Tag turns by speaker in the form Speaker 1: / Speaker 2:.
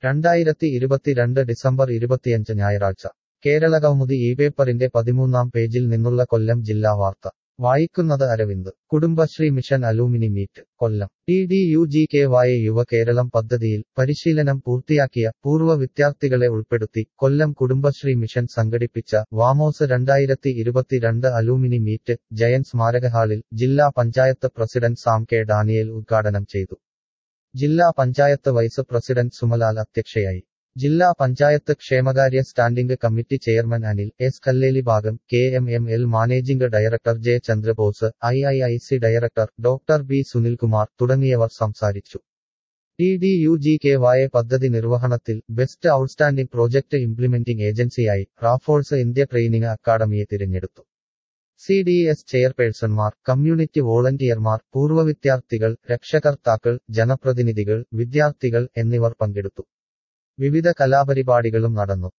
Speaker 1: രണ്ടായിരത്തി ഇരുപത്തിരണ്ട് ഡിസംബർ ഇരുപത്തിയഞ്ച് ഞായറാഴ്ച കേരളകൗമുദി ഈ പേപ്പറിന്റെ പതിമൂന്നാം പേജിൽ നിന്നുള്ള കൊല്ലം ജില്ലാ വാർത്ത വായിക്കുന്നത് Aravind Kudumbashree mission alumni meet Kollam T D U G K Y Yuva Keralam പദ്ധതിയിൽ പരിശീലനം പൂർത്തിയാക്കിയ പൂർവ്വ വിദ്യാർത്ഥികളെ ഉൾപ്പെടുത്തി കൊല്ലം കുടുംബശ്രീ മിഷൻ സംഘടിപ്പിച്ച വാമോസ് രണ്ടായിരത്തി ഇരുപത്തിരണ്ട് അലൂമിനി മീറ്റ് ജയൻ സ്മാരക ഹാളിൽ ജില്ലാ പഞ്ചായത്ത് പ്രസിഡന്റ് സാം കെ ഡാനിയേൽ ഉദ്ഘാടനം ചെയ്തു ജില്ലാ പഞ്ചായത്ത് വൈസ് പ്രസിഡന്റ് സുമലാൽ അധ്യക്ഷയായി ജില്ലാ പഞ്ചായത്ത് ക്ഷേമകാര്യ standing committee chairman Anil S Kalleli ഭാഗം K M M L managing director J Chandrabose I I I C director doctor B Sunilkumar തുടങ്ങിയവർ സംസാരിച്ചു T D U G K Y പദ്ധതി നിർവഹണത്തിൽ ബെസ്റ്റ് ഔട്ട്സ്റ്റാൻഡിംഗ് പ്രോജക്ട് ഇംപ്ലിമെന്റിംഗ് ഏജൻസിയായി റാഫോഴ്സ് ഇന്ത്യ ട്രെയിനിംഗ് അക്കാദമിയെ തിരഞ്ഞെടുത്തു C D S ചെയർപേഴ്സൺമാർ community വോളണ്ടിയർമാർ പൂർവ്വ വിദ്യാർത്ഥികൾ രക്ഷകർത്താക്കൾ ജനപ്രതിനിധികൾ വിദ്യാർത്ഥികൾ എന്നിവർ പങ്കെടുത്തു വിവിധ കലാപരിപാടികളും നടന്നു